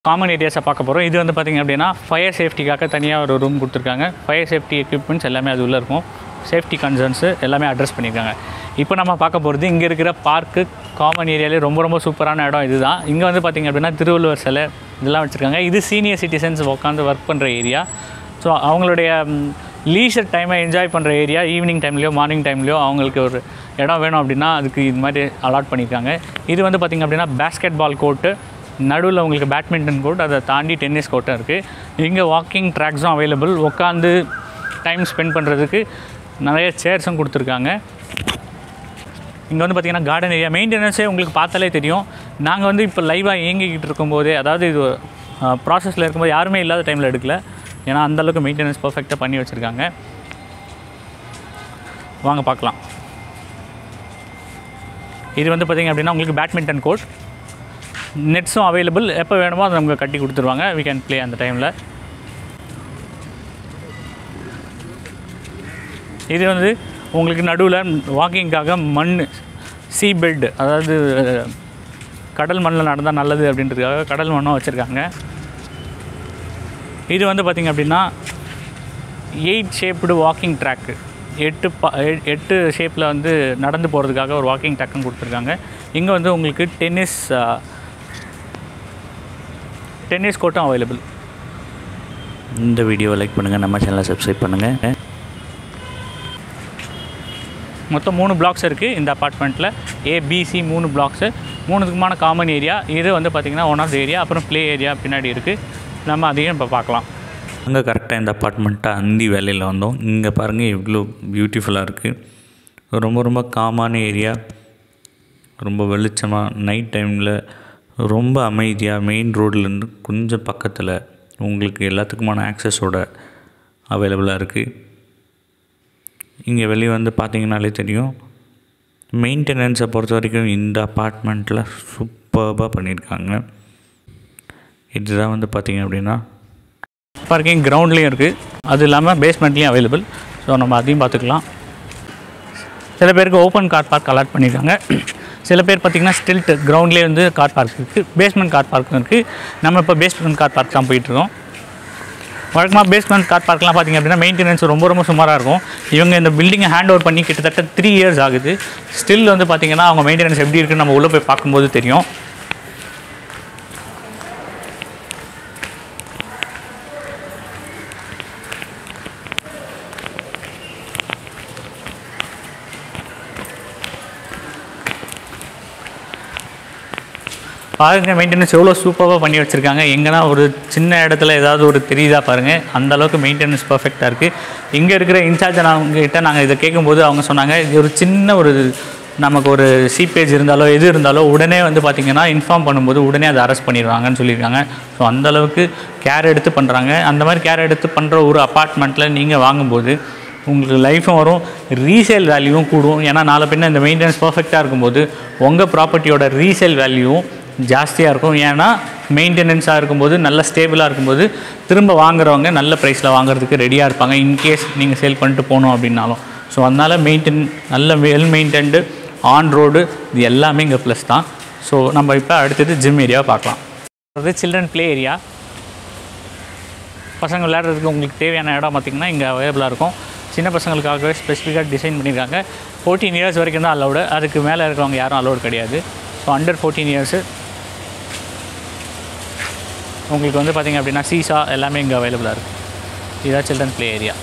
common ஏரியாஸை பார்க்க போகிறோம் இது வந்து பார்த்திங்க அப்படின்னா ஃபயர் சேஃப்டிக்காக தனியாக ஒரு ரூம் கொடுத்துருக்காங்க ஃபயர் சேஃப்டி எக்யூப்மெண்ட்ஸ் எல்லாமே அது உள்ளே இருக்கும் சேஃப்டி கன்சர்ன்ஸு எல்லாமே அட்ரஸ் பண்ணியிருக்காங்க இப்போ நம்ம பார்க்க போகிறது இங்கே இருக்கிற பார்க்கு காமன் ஏரியாலே ரொம்ப ரொம்ப சூப்பரான இடம் இதுதான் இங்கே வந்து பார்த்திங்க அப்படின்னா திருவள்ளுவர் சிலை இதெல்லாம் வச்சுருக்காங்க இது சீனியர் சிட்டிசன்ஸ் உட்காந்து ஒர்க் பண்ணுற ஏரியா ஸோ அவங்களுடைய லீஷர் டைமை என்ஜாய் பண்ணுற ஏரியா ஈவினிங் டைம்லேயோ மார்னிங் டைம்லேயோ அவங்களுக்கு ஒரு இடம் வேணும் அப்படின்னா அதுக்கு இது மாதிரி அலாட் பண்ணியிருக்காங்க இது வந்து பார்த்திங்க அப்படின்னா பேஸ்கெட் பால் கோர்ட்டு நடுவில் உங்களுக்கு பேட்மிண்டன் கோர்ட் அதை தாண்டி டென்னிஸ் கோர்ட்டும் இருக்குது இங்கே வாக்கிங் ட்ராக்ஸும் அவைலபிள் உட்காந்து டைம் ஸ்பெண்ட் பண்ணுறதுக்கு நிறைய சேர்ஸும் கொடுத்துருக்காங்க இங்கே வந்து பார்த்திங்கன்னா கார்டன் ஏரியா மெயின்டெனன்ஸே உங்களுக்கு பார்த்தாலே தெரியும் நாங்கள் வந்து இப்போ லைவாக இயங்கிக்கிட்டு இருக்கும்போதே அதாவது இது ப்ராசஸில் இருக்கும்போது யாருமே இல்லாத டைமில் எடுக்கல ஏன்னா அந்தளவுக்கு மெயின்டெனன்ஸ் பர்ஃபெக்டாக பண்ணி வச்சுருக்காங்க வாங்க பார்க்கலாம் இது வந்து பார்த்திங்க அப்படின்னா உங்களுக்கு பேட்மிண்டன் கோர்ட் நெட்ஸும் அவைலபிள் எப்போ வேணுமோ அதை நமக்கு கட்டி கொடுத்துருவாங்க we கேன் ப்ளே அந்த டைமில் இது வந்து உங்களுக்கு நடுவில் வாக்கிங்காக மண் சீ பெட் அதாவது கடல் மண்ணில் நடந்தால் நல்லது அப்படின்றதுக்காக கடல் மண்ணும் வச்சுருக்காங்க இது வந்து பார்த்திங்க அப்படின்னா எயிட் ஷேப்டு வாக்கிங் ட்ராக்கு எட்டு பா எ- எட்டு ஷேப்பில் வந்து நடந்து போகிறதுக்காக ஒரு வாக்கிங் ட்ராக்கும் கொடுத்துருக்காங்க இங்கே வந்து உங்களுக்கு டென்னிஸ் டென்னிஸ் கோர்ட்டும் அவைலபிள் இந்த வீடியோவை லைக் பண்ணுங்கள் நம்ம சேனலை சப்ஸ்கிரைப் பண்ணுங்கள் மொத்தம் மூணு பிளாக்ஸ் இருக்குது இந்த அப்பார்ட்மெண்ட்டில் ஏபிசி மூணு பிளாக்ஸு மூணுக்குமான காமன் ஏரியா இது வந்து பார்த்திங்கன்னா ஒன் ஆஃப் த ஏரியா அப்புறம் ப்ளே ஏரியா பின்னாடி இருக்குது நம்ம அதையும் இப்போ பார்க்கலாம் அங்கே கரெக்டாக இந்த அப்பார்ட்மெண்ட்டை அந்தி வேலையில் வந்தோம் இங்கே பாருங்கள் எவ்வளோ பியூட்டிஃபுல்லாக இருக்குது ரொம்ப ரொம்ப காமான ஏரியா ரொம்ப வெளிச்சமாக நைட் டைமில் ரொம்ப அமைதியாக மெயின் ரோட்லேருந்து கொஞ்சம் பக்கத்தில் உங்களுக்கு எல்லாத்துக்குமான ஆக்சஸோட அவைலபிளாக இருக்குது இங்கே வெளியே வந்து பார்த்தீங்கனாலே தெரியும் மெயின்டெனன்ஸை பொறுத்த வரைக்கும் இந்த அப்பார்ட்மெண்ட்டில் சூப்பராக பண்ணியிருக்காங்க இதுதான் வந்து பார்த்தீங்க அப்படின்னா பார்க்கிங் கிரவுண்ட்லேயும் இருக்குது அது இல்லாமல் பேஸ்மெண்ட்லேயும் அவைலபிள் ஸோ நம்ம அதையும் பார்த்துக்கலாம் சில பேருக்கு ஓப்பன் கார் பார்க் அலாட் பண்ணியிருக்காங்க சில பேர் பார்த்திங்கன்னா ஸ்டில்ட் கிரவுண்ட்லேயே வந்து கார் பார்க் இருக்குது பேஸ்மெண்ட் கார் பார்க்கும் இருக்குது நம்ம இப்போ பேஸ்மெண்ட் கார் பார்க் தான் போயிட்டுருக்கோம் வழக்கமாக பேஸ்மெண்ட் கார் பார்க்லாம் பார்த்திங்க அப்படின்னா மெயின்டெனன்ஸ் ரொம்ப ரொம்ப சுமாராக இருக்கும் இவங்க இந்த பில்டிங்கை ஹேண்ட் ஓவர் பண்ணி கிட்டத்தட்ட த்ரீ இயர்ஸ் ஆகுது ஸ்டில் வந்து பார்த்திங்கன்னா அவங்க மெயின்டெனன்ஸ் எப்படி இருக்குன்னு நம்ம உள்ளே போய் பார்க்கும்போது தெரியும் பாருங்க மெயின்டெனன்ஸ் எவ்வளோ சூப்பராக பண்ணி வச்சுருக்காங்க எங்கன்னா ஒரு சின்ன இடத்துல ஏதாவது ஒரு தெரியுதா பாருங்கள் அந்த அளவுக்கு மெயின்டெனன்ஸ் பர்ஃபெக்டாக இருக்குது இங்கே இருக்கிற இன்சார்ஜ் கிட்ட நாங்கள் இதை கேட்கும்போது அவங்க சொன்னாங்க இது ஒரு சின்ன ஒரு நமக்கு ஒரு சீப்பேஜ் இருந்தாலோ எது இருந்தாலோ உடனே வந்து பார்த்திங்கன்னா இன்ஃபார்ம் பண்ணும்போது உடனே அதை அரெஸ்ட் பண்ணிடுவாங்கன்னு சொல்லியிருக்காங்க ஸோ அந்த அளவுக்கு கேர் எடுத்து பண்ணுறாங்க அந்த மாதிரி கேர் எடுத்து பண்ணுற ஒரு அப்பார்ட்மெண்ட்டில் நீங்கள் வாங்கும்போது உங்களுக்கு லைஃப்பும் வரும் ரீசேல் வேல்யூவும் கூடும் ஏன்னா நாளை பின்ன இந்த மெயின்டெனன்ஸ் பர்ஃபெக்டாக இருக்கும்போது உங்கள் ப்ராப்பர்ட்டியோட ரீசேல் வேல்யூவும் ஜாஸ்தியாக இருக்கும் ஏன்னா மெயின்டெனன்ஸாக இருக்கும்போது நல்ல ஸ்டேபிளாக இருக்கும்போது திரும்ப வாங்குறவங்க நல்ல ப்ரைஸில் வாங்குறதுக்கு ரெடியாக இருப்பாங்க இன்கேஸ் நீங்கள் சேல் பண்ணிட்டு போகணும் அப்படின்னாலும் ஸோ அதனால் மெயின்டென் நல்ல வெல் மெயின்டென்டு ஆன் ரோடு இது எல்லாமே இங்கே ப்ளஸ் தான் ஸோ நம்ம இப்போ அடுத்தது ஜிம் ஏரியாவை பார்க்கலாம் அது சில்ட்ரன் ப்ளே ஏரியா பசங்க விளையாடுறதுக்கு உங்களுக்கு தேவையான இடம் பார்த்திங்கன்னா இங்கே அவைலபிளாக இருக்கும் சின்ன பசங்களுக்காகவே ஸ்பெசிஃபிக்காக டிசைன் பண்ணியிருக்காங்க ஃபோர்டீன் இயர்ஸ் வரைக்கும் தான் அலௌடு அதுக்கு மேலே இருக்கிறவங்க யாரும் அலௌடு கிடையாது ஸோ அண்டர் ஃபோர்டீன் இயர்ஸு உங்களுக்கு வந்து பார்த்திங்க அப்படின்னா சீசா எல்லாமே இங்கே அவைலபிளாக இருக்குது இதுதான் சில்ட்ரன் ப்ளே ஏரியா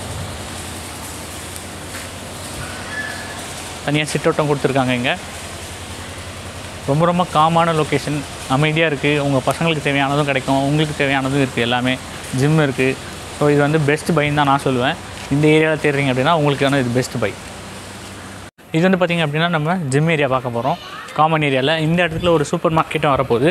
தனியாக சிட்டோட்டம் கொடுத்துருக்காங்க இங்கே ரொம்ப ரொம்ப காமான லொக்கேஷன் அமைதியாக இருக்குது உங்கள் பசங்களுக்கு தேவையானதும் கிடைக்கும் உங்களுக்கு தேவையானதும் இருக்குது எல்லாமே ஜிம் இருக்குது ஸோ இது வந்து பெஸ்ட் பைன்னு தான் நான் சொல்லுவேன் இந்த ஏரியாவில் தேடுறீங்க அப்படின்னா உங்களுக்கான இது பெஸ்ட் பை இது வந்து பார்த்திங்க அப்படின்னா நம்ம ஜிம் ஏரியா பார்க்க போகிறோம் காமன் ஏரியாவில் இந்த இடத்துல ஒரு சூப்பர் மார்க்கெட்டும் வரப்போகுது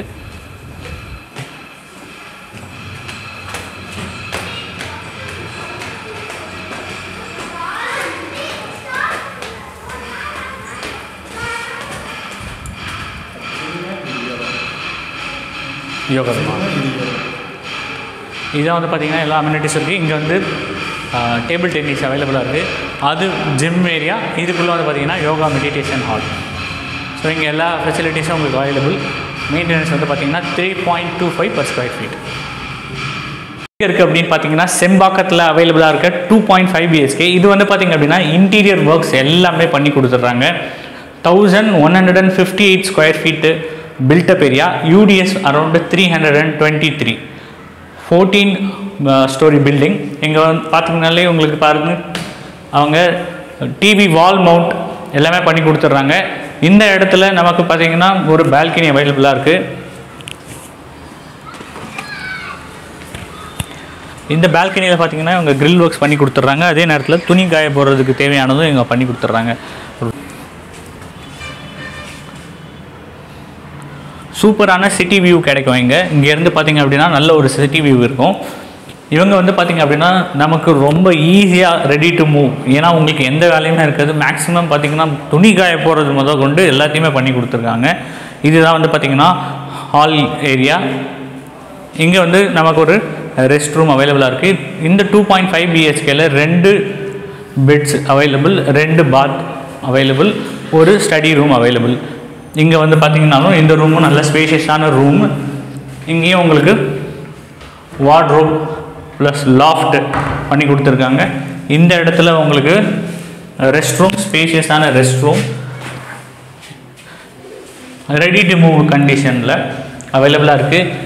யோகா இதான் வந்து பார்த்திங்கன்னா எல்லா அம்யூனிட்டிஸ் இருக்குது இங்கே வந்து டேபிள் டென்னிஸ் அவைலபிளாக இருக்குது அது ஜிம் ஏரியா இதுக்குள்ளே வந்து பார்த்திங்கன்னா யோகா மெடிடேஷன் ஹால் ஸோ இங்கே எல்லா ஃபெசிலிட்டிஸும் உங்களுக்கு அவைலபிள் மெயின்டெனன்ஸ் வந்து பார்த்தீங்கன்னா three point two five per square feet எங்கே இருக்குது அப்படின்னு பார்த்தீங்கன்னா செம்பாக்கத்தில் அவைலபிளாக இருக்க டூ பாயிண்ட் ஃபைவ் பிஹெச்கே இது வந்து பார்த்தீங்க அப்படின்னா இன்டீரியர் ஒர்க்ஸ் எல்லாமே பண்ணி கொடுத்துட்றாங்க thousand one hundred and fifty eight square feet built up area UDS around three hundred and twenty three fourteen storey building இங்கே வந்து பார்த்தீங்கனாலே உங்களுக்கு பாருங்க அவங்க டிவி வால் மவுண்ட் எல்லாமே பண்ணி கொடுத்துட்றாங்க இந்த இடத்துல நமக்கு பார்த்தீங்கன்னா ஒரு பால்கனி அவைலபிளாக இருக்குது இந்த பால்கனியில் பார்த்தீங்கன்னா இவங்க grill ஒர்க்ஸ் பண்ணி கொடுத்துட்றாங்க அதே நேரத்தில் துணி காய போடுறதுக்கு தேவையானதும் இவங்க பண்ணி கொடுத்துட்றாங்க சூப்பரான சிட்டி வியூ கிடைக்கும் இங்கே இங்கேருந்து பார்த்தீங்க அப்படின்னா நல்ல ஒரு சிட்டி வியூ இருக்கும் இவங்க வந்து பார்த்தீங்க அப்படின்னா நமக்கு ரொம்ப ஈஸியாக ரெடி டு மூவ் ஏன்னா உங்களுக்கு எந்த வேலையுமே இருக்காது மேக்ஸிமம் பார்த்தீங்கன்னா துணி காய போடுறது முதல் கொண்டு எல்லாத்தையுமே பண்ணி கொடுத்துருக்காங்க இதுதான் வந்து பார்த்தீங்கன்னா ஹால் ஏரியா இங்கே வந்து நமக்கு ஒரு ரெஸ்ட் ரூம் அவைலபிளாக இருக்குது இந்த டூ பாயிண்ட் ஃபைவ் பிஹெச்கேல ரெண்டு பெட்ஸ் அவைலபிள் ரெண்டு பாத் அவைலபிள் ஒரு ஸ்டடி ரூம் அவைலபிள் இங்கே வந்து பார்த்தீங்கன்னாலும் இந்த ரூமும் நல்ல ஸ்பேஷியஸான ரூம் இங்கேயும் உங்களுக்கு வார்ட்ரோப் ப்ளஸ் லாஃப்ட் பண்ணி கொடுத்துருக்காங்க இந்த இடத்துல உங்களுக்கு ரெஸ்ட் ரூம் ஸ்பேஷியஸான rest room ready to move கண்டிஷனில் அவைலபிளாக இருக்குது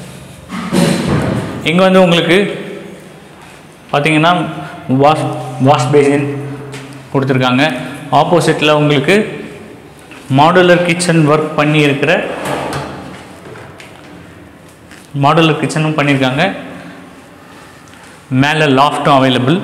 இங்கே வந்து உங்களுக்கு பார்த்தீங்கன்னா வாஷ் வாஷ் பேசின் கொடுத்துருக்காங்க ஆப்போசிட்டில் உங்களுக்கு மாடுலர் கிச்சன் ஒர்க் பண்ணி இருக்கிற மாடுலர் கிச்சனும் பண்ணியிருக்காங்க மேலே லாஃப்ட்டும் அவைலபிள்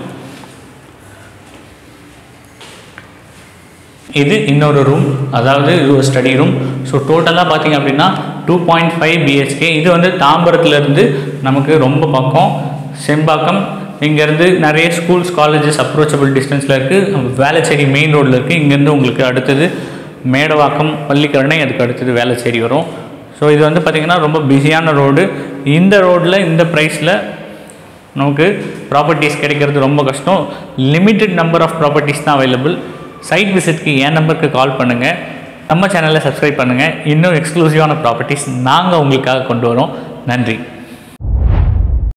இது இன்னொரு ரூம் அதாவது இது ஒரு ஸ்டடி ரூம் ஸோ டோட்டலாக பார்த்தீங்க அப்படின்னா டூ பாயிண்ட் ஃபைவ் பிஹெச்கே இது வந்து தாம்பரத்துலேருந்து நமக்கு ரொம்ப பக்கம் செம்பாக்கம் இங்கேருந்து நிறைய ஸ்கூல்ஸ் காலேஜஸ் அப்ரோச்சபிள் டிஸ்டன்ஸில் இருக்குது வேளச்சேரி மெயின் ரோட்டில் இருக்குது இங்கேருந்து உங்களுக்கு அடுத்தது மேடவாக்கம் பள்ளிக்கரணை அதுக்கு அடுத்தது வேளச்சேரி வரும் ஸோ இது வந்து பார்த்திங்கன்னா ரொம்ப பிஸியான ரோடு இந்த ரோட்டில் இந்த ப்ரைஸில் நமக்கு ப்ராப்பர்ட்டிஸ் கிடைக்கிறது ரொம்ப கஷ்டம் லிமிட்டெட் நம்பர் ஆஃப் ப்ராப்பர்ட்டிஸ் தான் அவைலபிள் சைட் விசிட்க்கு என் நம்பருக்கு கால் பண்ணுங்கள் நம்ம சேனலை சப்ஸ்கிரைப் பண்ணுங்கள் இன்னும் எக்ஸ்க்ளூசிவான ப்ராப்பர்ட்டிஸ் நாங்கள் உங்களுக்காக கொண்டு வரோம் நன்றி